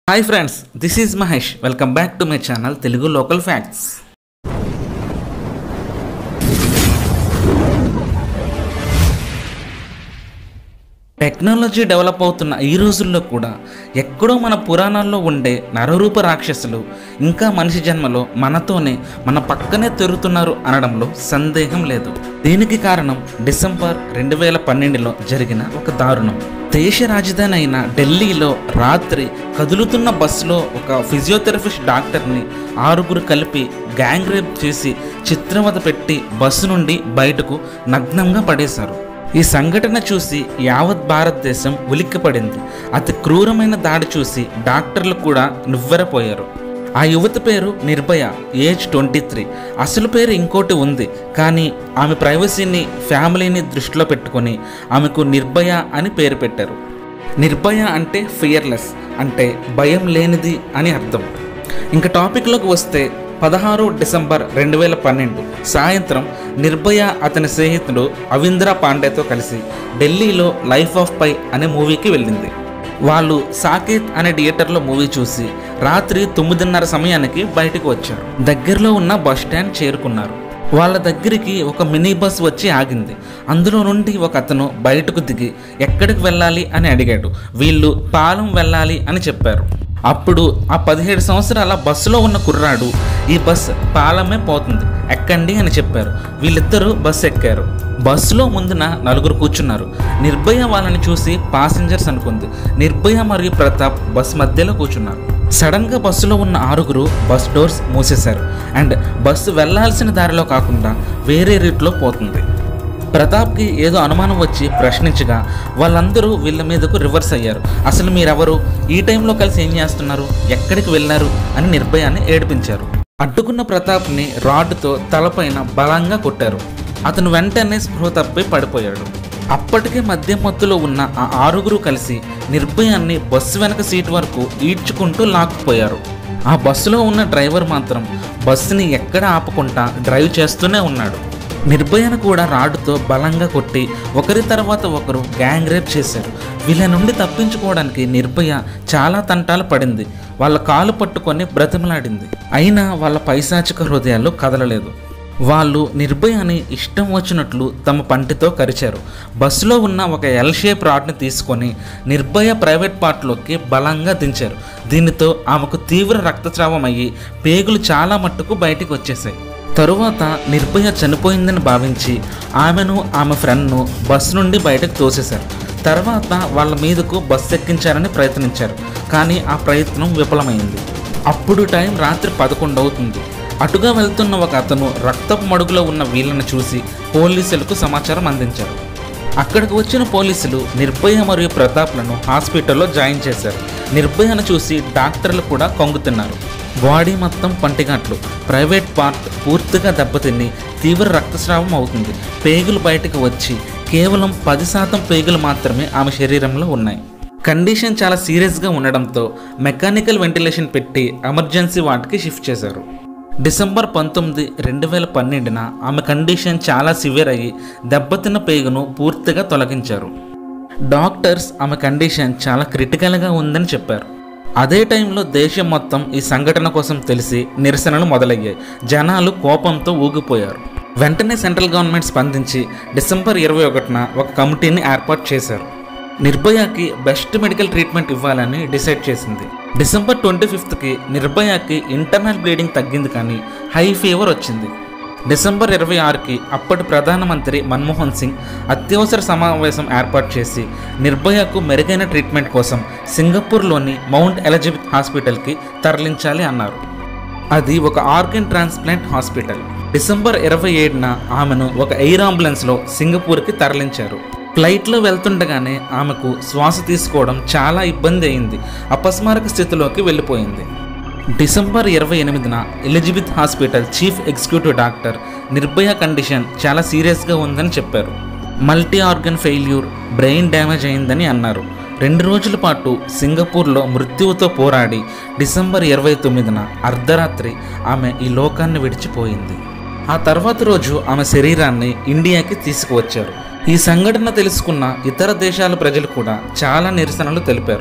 hi friends this is Mahesh welcome back to my channel Telugu local facts technology develop అవుతున్న ఈ రోజుల్లో కూడా ఎక్కడో మన పురాణాల్లో ఉండే నరరూప రాక్షసులు ఇంకా మనిషి జన్మలో మనతోనే మన పక్కనే తిరుగుతున్నారు అనడంలో సందేహం లేదు దీనికి కారణం డిసెంబర్ రెండు వేల పన్నెండులో జరిగిన ఒక దారుణం దేశ రాజధాని అయిన ఢిల్లీలో రాత్రి కదులుతున్న బస్సులో ఒక ఫిజియోథెరపిస్ట్ డాక్టర్ని ఆరుగురు కలిపి గ్యాంగ్ రేప్ చేసి చిత్రవద పెట్టి బస్సు నుండి బయటకు నగ్నంగా పడేశారు ఈ సంఘటన చూసి యావత్ భారతదేశం ఉలిక్కిపడింది అతి క్రూరమైన దాడి చూసి డాక్టర్లు కూడా నివ్వెరపోయారు ఆ యువతి పేరు నిర్భయ ఏజ్ ట్వంటీ త్రీ అసలు పేరు ఇంకోటి ఉంది కానీ ఆమె ప్రైవసీని ఫ్యామిలీని దృష్టిలో పెట్టుకొని ఆమెకు నిర్భయ అని పేరు పెట్టారు నిర్భయ అంటే ఫియర్లెస్ అంటే భయం లేనిది అని అర్థం ఇంకా టాపిక్లోకి వస్తే పదహారు డిసెంబర్ రెండు వేల పన్నెండు సాయంత్రం నిర్భయ అతని స్నేహితుడు అవింద్ర పాండేతో కలిసి ఢిల్లీలో లైఫ్ ఆఫ్ పై అనే మూవీకి వెళ్ళింది వాళ్ళు సాకేత్ అనే థియేటర్లో మూవీ చూసి రాత్రి తొమ్మిదిన్నర సమయానికి బయటకు వచ్చారు దగ్గరలో ఉన్న బస్ స్టాండ్ చేరుకున్నారు వాళ్ళ దగ్గరికి ఒక మినీ బస్ వచ్చి ఆగింది అందులో నుండి ఒక అతను బయటకు దిగి ఎక్కడికి వెళ్ళాలి అని అడిగాడు వీళ్ళు పాలెం వెళ్ళాలి అని చెప్పారు అప్పుడు ఆ పదిహేడు సంవత్సరాల బస్సులో ఉన్న కుర్రాడు ఈ బస్ పాలమే పోతుంది ఎక్కండి అని చెప్పారు వీళ్ళిద్దరూ బస్సు ఎక్కారు బస్సులో ముందున నలుగురు కూర్చున్నారు నిర్భయ వాళ్ళని చూసి పాసింజర్స్ అనుకుంది నిర్భయ మరియు ప్రతాప్ బస్ మధ్యలో కూర్చున్నారు సడన్ గా బస్సులో ఉన్న ఆరుగురు బస్ డోర్స్ మూసేశారు అండ్ బస్సు వెళ్ళాల్సిన దారిలో కాకుండా వేరే రూట్లో పోతుంది ప్రతాప్కి ఏదో అనుమానం వచ్చి ప్రశ్నించగా వాళ్ళందరూ వీళ్ళ మీదకు రివర్స్ అయ్యారు అసలు మీరెవరు ఈ టైంలో కలిసి ఏం చేస్తున్నారు ఎక్కడికి వెళ్ళారు అని నిర్భయాన్ని ఏడిపించారు అడ్డుకున్న ప్రతాప్ని రాడ్తో తలపైన బలంగా కొట్టారు అతను వెంటనే స్పృహ తప్పి పడిపోయాడు అప్పటికే మద్యం మత్తులో ఉన్న ఆ ఆరుగురు కలిసి నిర్భయాన్ని బస్సు వెనక సీట్ వరకు ఈడ్చుకుంటూ లాక్కుపోయారు ఆ బస్సులో ఉన్న డ్రైవర్ మాత్రం బస్సుని ఎక్కడ ఆపకుండా డ్రైవ్ చేస్తూనే ఉన్నాడు నిర్భయను కూడా రాడ్డుతో బలంగా కొట్టి ఒకరి తర్వాత ఒకరు గ్యాంగ్ రేప్ చేశారు వీళ్ళ నుండి తప్పించుకోవడానికి నిర్భయ చాలా తంటాలు పడింది వాళ్ళ కాలు పట్టుకొని బ్రతిమలాడింది అయినా వాళ్ళ పైశాచిక హృదయాలు కదలలేదు వాళ్ళు నిర్భయాని ఇష్టం వచ్చినట్లు తమ పంటితో కరిచారు బస్సులో ఉన్న ఒక ఎల్ షేప్ రాడ్ని తీసుకొని నిర్భయ ప్రైవేట్ పార్ట్లోకి బలంగా దించారు దీనితో ఆమెకు తీవ్ర రక్తస్రావం అయ్యి పేగులు చాలా మట్టుకు బయటికి వచ్చేసాయి తరువాత నిర్భయ చనిపోయిందని భావించి ఆమెను ఆమె ఫ్రెండ్ను బస్సు నుండి బయటకు తోసేశారు తర్వాత వాళ్ళ మీదకు బస్సు ఎక్కించారని ప్రయత్నించారు కానీ ఆ ప్రయత్నం విఫలమైంది అప్పుడు టైం రాత్రి పదకొండు అవుతుంది అటుగా వెళ్తున్న ఒక అతను రక్తపు మడుగులో ఉన్న వీళ్ళని చూసి పోలీసులకు సమాచారం అందించారు అక్కడికి వచ్చిన పోలీసులు నిర్భయ మరియు ప్రతాప్లను హాస్పిటల్లో జాయిన్ చేశారు నిర్భయను చూసి డాక్టర్లు కూడా కొంగుతున్నారు బాడీ మొత్తం పంటిగట్లు ప్రైవేట్ పార్ట్ పూర్తిగా దెబ్బతిని తీవ్ర రక్తస్రావం అవుతుంది పేగులు బయటకు వచ్చి కేవలం పది శాతం పేగులు మాత్రమే ఆమె శరీరంలో ఉన్నాయి కండిషన్ చాలా సీరియస్గా ఉండడంతో మెకానికల్ వెంటిలేషన్ పెట్టి ఎమర్జెన్సీ వార్డ్కి షిఫ్ట్ చేశారు డిసెంబర్ పంతొమ్మిది రెండు వేల పన్నెండున ఆమె కండిషన్ చాలా సివియర్ అయ్యి దెబ్బతిన్న పేగును పూర్తిగా తొలగించారు డాక్టర్స్ ఆమె కండిషన్ చాలా క్రిటికల్గా ఉందని చెప్పారు అదే టైంలో దేశం మొత్తం ఈ సంఘటన కోసం తెలిసి నిరసనలు మొదలయ్యాయి జనాలు కోపంతో ఊగిపోయారు వెంటనే సెంట్రల్ గవర్నమెంట్ స్పందించి డిసెంబర్ ఇరవై ఒకటిన ఒక కమిటీని ఏర్పాటు చేశారు నిర్భయకి బెస్ట్ మెడికల్ ట్రీట్మెంట్ ఇవ్వాలని డిసైడ్ చేసింది డిసెంబర్ ట్వంటీ ఫిఫ్త్కి నిర్భయకి ఇంటర్నల్ బ్లీడింగ్ తగ్గింది కానీ హై ఫీవర్ వచ్చింది డిసెంబర్ ఇరవై ఆరుకి అప్పటి ప్రధానమంత్రి మన్మోహన్ సింగ్ అత్యవసర సమావేశం ఏర్పాటు చేసి నిర్భయకు మెరుగైన ట్రీట్మెంట్ కోసం సింగపూర్లోని మౌంట్ ఎలిజబెత్ హాస్పిటల్కి తరలించాలి అన్నారు అది ఒక ఆర్గన్ ట్రాన్స్ప్లాంట్ హాస్పిటల్ డిసెంబర్ ఇరవై ఏడున ఆమెను ఒక ఎయిర్ అంబులెన్స్లో సింగపూర్కి తరలించారు ఫ్లైట్లో వెళ్తుండగానే ఆమెకు శ్వాస తీసుకోవడం చాలా ఇబ్బంది అయింది అపస్మారక స్థితిలోకి వెళ్ళిపోయింది డిసెంబర్ ఇరవై ఎనిమిదిన Elizabeth hospital chief executive doctor Nirbhaya condition చాలా సీరియస్గా ఉందని చెప్పారు multi organ failure brain damage అయిందని అన్నారు రెండు రోజుల పాటు సింగపూర్లో మృత్యువుతో పోరాడి డిసెంబర్ ఇరవై తొమ్మిదిన అర్ధరాత్రి ఆమె ఈ లోకాన్ని విడిచిపోయింది ఆ తర్వాత రోజు ఆమె శరీరాన్ని ఇండియాకి తీసుకువచ్చారు ఈ సంఘటన తెలుసుకున్న ఇతర దేశాల ప్రజలు కూడా చాలా నిరసనలు తెలిపారు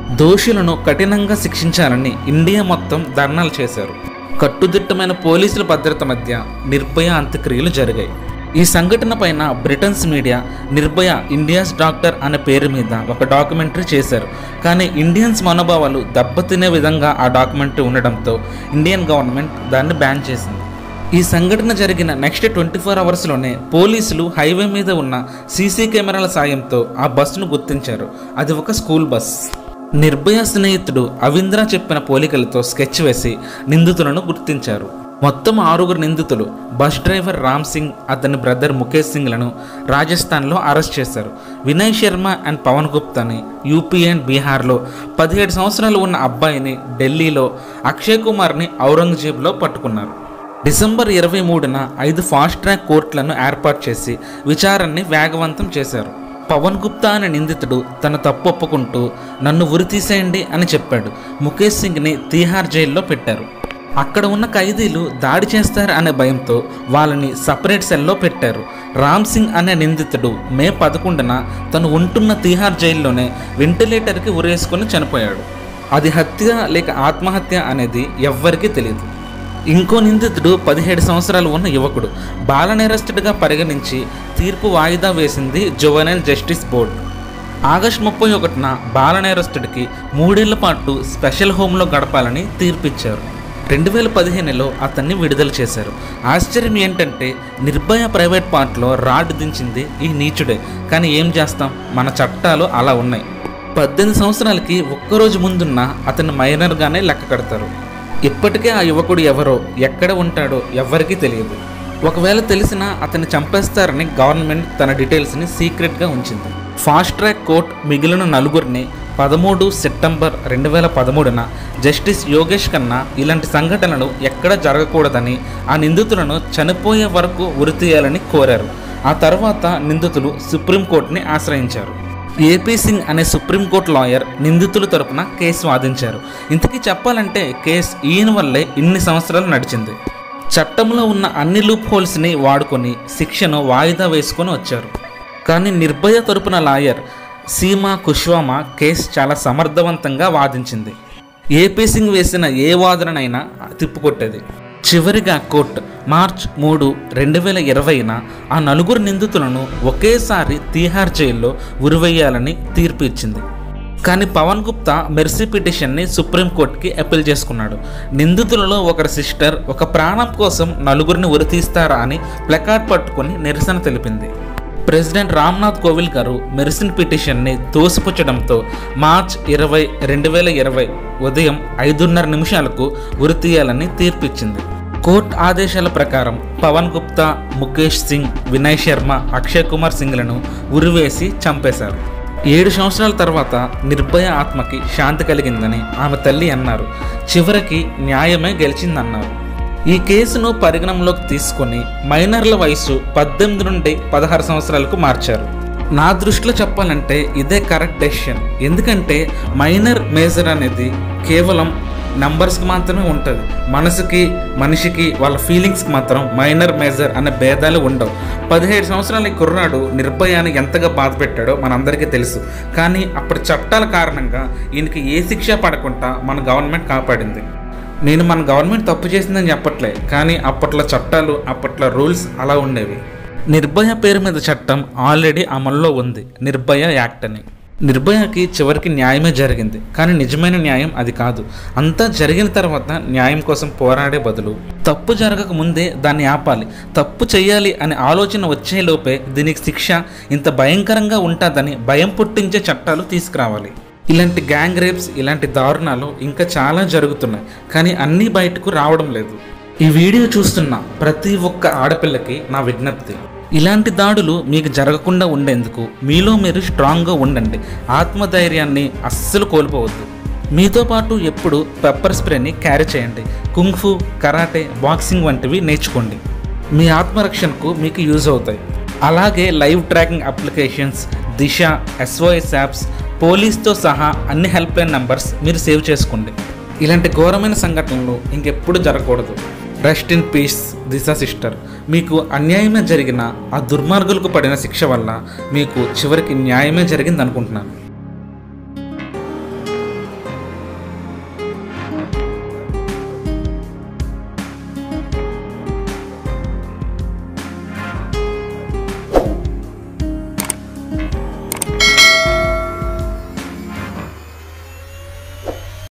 దోషులను కఠినంగా శిక్షించాలని ఇండియా మొత్తం ధర్నాలు చేశారు కట్టుదిట్టమైన పోలీసుల భద్రత మధ్య నిర్భయ అంత్యక్రియలు జరిగాయి ఈ సంఘటన పైన Britain's media Nirbhaya India's daughter అనే పేరు మీద ఒక డాక్యుమెంటరీ చేశారు కానీ ఇండియన్స్ మనోభావాలు దెబ్బతినే విధంగా ఆ డాక్యుమెంటరీ ఉండడంతో ఇండియన్ గవర్నమెంట్ దాన్ని బ్యాన్ చేసింది ఈ సంఘటన జరిగిన నెక్స్ట్ ట్వంటీ ఫోర్ అవర్స్లోనే పోలీసులు హైవే మీద ఉన్న సీసీ కెమెరాల సాయంతో ఆ బస్సును గుర్తించారు అది ఒక స్కూల్ బస్ నిర్భయ స్నేహితుడు అవింద్ర చెప్పిన పోలికలతో స్కెచ్ వేసి నిందితులను గుర్తించారు మొత్తం ఆరుగురు నిందితులు బస్ డ్రైవర్ రామ్ సింగ్ అతని బ్రదర్ ముఖేష్ సింగ్లను రాజస్థాన్లో అరెస్ట్ చేశారు వినయ్ శర్మ అండ్ పవన్ గుప్తాని యూపీ అండ్ బీహార్లో పదిహేడు సంవత్సరాలు ఉన్న అబ్బాయిని ఢిల్లీలో అక్షయ్ కుమార్ని ఔరంగజేబ్లో పట్టుకున్నారు డిసెంబర్ ఇరవై మూడున ఐదు ఫాస్ట్ ట్రాక్ కోర్టులను ఏర్పాటు చేసి విచారణని వేగవంతం చేశారు పవన్ గుప్తా అనే నిందితుడు తన తప్పు ఒప్పుకుంటూ నన్ను ఉరి తీసేయండి అని చెప్పాడు ముఖేష్ సింగ్ని తీహార్ జైల్లో పెట్టారు అక్కడ ఉన్న ఖైదీలు దాడి చేస్తారు అనే భయంతో వాళ్ళని సపరేట్ సెల్లో పెట్టారు రామ్ సింగ్ అనే నిందితుడు మే పదకొండున తను ఉంటున్న తీహార్ జైల్లోనే వెంటిలేటర్కి ఉరేసుకొని చనిపోయాడు అది హత్య లేక ఆత్మహత్య అనేది ఎవ్వరికీ తెలియదు ఇంకో నిందితుడు పదిహేడు సంవత్సరాలు ఉన్న యువకుడు బాల నేరస్తుడిగా పరిగణించి తీర్పు వాయిదా వేసింది జువనైల్ జస్టిస్ బోర్డు ఆగస్టు ముప్పై ఒకటిన బాల నేరస్తుడికి మూడేళ్ల పాటు స్పెషల్ హోంలో గడపాలని తీర్పిచ్చారు రెండు వేల పదిహేనులో అతన్ని విడుదల చేశారు ఆశ్చర్యం ఏంటంటే నిర్భయ ప్రైవేట్ పార్ట్లో రాడ్ దించింది ఈ నీచుడే కానీ ఏం చేస్తాం మన చట్టాలు అలా ఉన్నాయి పద్దెనిమిది సంవత్సరాలకి ఒక్కరోజు ముందున్న అతన్ని మైనర్గానే లెక్క కడతారు ఇప్పటికే ఆ యువకుడు ఎవరో ఎక్కడ ఉంటాడో ఎవ్వరికీ తెలియదు ఒకవేళ తెలిసినా అతన్ని చంపేస్తారని గవర్నమెంట్ తన డీటెయిల్స్ని సీక్రెట్గా ఉంచింది ఫాస్ట్ ట్రాక్ కోర్ట్ మిగిలిన నలుగురిని పదమూడు సెప్టెంబర్ రెండు వేల పదమూడున జస్టిస్ యోగేష్ ఖన్నా ఇలాంటి సంఘటనలు ఎక్కడ జరగకూడదని ఆ నిందితులను చనిపోయే వరకు ఉరితీయాలని కోరారు ఆ తర్వాత నిందితులు సుప్రీంకోర్టుని ఆశ్రయించారు ఏపీ సింగ్ అనే సుప్రీంకోర్టు లాయర్ నిందితుల తరపున కేసు వాదించారు ఇంతకీ చెప్పాలంటే కేసు ఈయన వల్లే ఇన్ని సంవత్సరాలు నడిచింది చట్టంలో ఉన్న అన్ని లూప్ హోల్స్ని వాడుకొని శిక్షను వాయిదా వేసుకొని వచ్చారు కానీ నిర్భయ తరపున లాయర్ సీమా కుష్వామా కేసు చాలా సమర్థవంతంగా వాదించింది ఏపీ సింగ్ వేసిన ఏ వాదననైనా తిప్పుకొట్టేది చివరిగా కోర్టు మార్చ్ మూడు రెండు వేల ఇరవైన ఆ నలుగురు నిందితులను ఒకేసారి తీహార్ జైల్లో ఉరివేయాలని తీర్పు ఇచ్చింది కానీ పవన్ గుప్తా మెర్సీ పిటిషన్ని సుప్రీంకోర్టుకి అప్పీల్ చేసుకున్నాడు నిందితులలో ఒకరి సిస్టర్ ఒక ప్రాణం కోసం నలుగురిని ఉరితీస్తారా అని ప్లకార్డ్ పట్టుకొని నిరసన తెలిపింది ప్రెసిడెంట్ రామ్నాథ్ కోవింద్ గారు మెరిసిన్ పిటిషన్ని తోసిపుచ్చడంతో మార్చ్ ఇరవై రెండు వేల ఇరవై ఉదయం ఐదున్నర నిమిషాలకు ఉరితీయాలని తీర్పిచ్చింది కోర్టు ఆదేశాల ప్రకారం పవన్ గుప్తా ముఖేష్ సింగ్ వినయ్ శర్మ అక్షయ్ కుమార్ సింగ్లను ఉరివేసి చంపేశారు ఏడు సంవత్సరాల తర్వాత నిర్భయ ఆత్మకి శాంతి కలిగిందని ఆమె తల్లి అన్నారు చివరికి న్యాయమే గెలిచిందన్నారు ఈ కేసును పరిగణనలోకి తీసుకొని మైనర్ల వయసు పద్దెనిమిది నుండి పదహారు సంవత్సరాలకు మార్చారు నా దృష్టిలో చెప్పాలంటే ఇదే కరెక్ట్ డెసిషన్ ఎందుకంటే మైనర్ మేజర్ అనేది కేవలం నంబర్స్కి మాత్రమే ఉంటుంది మనసుకి మనిషికి వాళ్ళ ఫీలింగ్స్కి మాత్రం మైనర్ మేజర్ అనే భేదాలు ఉండవు పదిహేడు సంవత్సరాల ఈ కుర్రాడు నిర్భయాన్ని ఎంతగా బాధ పెట్టాడో మనందరికీ తెలుసు కానీ అప్పటి చట్టాల కారణంగా ఈయనకి ఏ శిక్ష పడకుండా మన గవర్నమెంట్ కాపాడింది నేను మన గవర్నమెంట్ తప్పు చేసిందని చెప్పట్లే కానీ అప్పట్లో చట్టాలు అప్పట్లో రూల్స్ అలా ఉండేవి నిర్భయ పేరు మీద చట్టం ఆల్రెడీ అమల్లో ఉంది నిర్భయ యాక్ట్ అని నిర్భయకి చివరికి న్యాయమే జరిగింది కానీ నిజమైన న్యాయం అది కాదు అంతా జరిగిన తర్వాత న్యాయం కోసం పోరాడే బదులు తప్పు జరగక ముందే దాన్ని ఆపాలి తప్పు చేయాలి అనే ఆలోచన వచ్చేలోపే దీనికి శిక్ష ఇంత భయంకరంగా ఉంటుందని భయం పుట్టించే చట్టాలు తీసుకురావాలి ఇలాంటి గ్యాంగ్ రేప్స్ ఇలాంటి దారుణాలు ఇంకా చాలా జరుగుతున్నాయి కానీ అన్నీ బయటకు రావడం లేదు ఈ వీడియో చూస్తున్న ప్రతి ఒక్క ఆడపిల్లకి నా విజ్ఞప్తి ఇలాంటి దాడులు మీకు జరగకుండా ఉండేందుకు మీలో మీరు స్ట్రాంగ్గా ఉండండి ఆత్మధైర్యాన్ని అస్సలు కోల్పోవద్దు మీతో పాటు ఎప్పుడు పెప్పర్ స్ప్రేని క్యారీ చేయండి కుంగ్ఫు కరాటే బాక్సింగ్ వంటివి నేర్చుకోండి మీ ఆత్మరక్షణకు మీకు యూజ్ అవుతాయి అలాగే live tracking applications Disha SOS apps పోలీస్తో సహా అన్ని హెల్ప్ లైన్ నంబర్స్ మీరు సేవ్ చేసుకోండి ఇలాంటి ఘోరమైన సంఘటనలు ఇంకెప్పుడు జరగకూడదు rest in peace Disha sister మీకు అన్యాయమే జరిగిన ఆ దుర్మార్గులకు పడిన శిక్ష వల్ల మీకు చివరికి న్యాయమే జరిగింది అనుకుంటున్నాను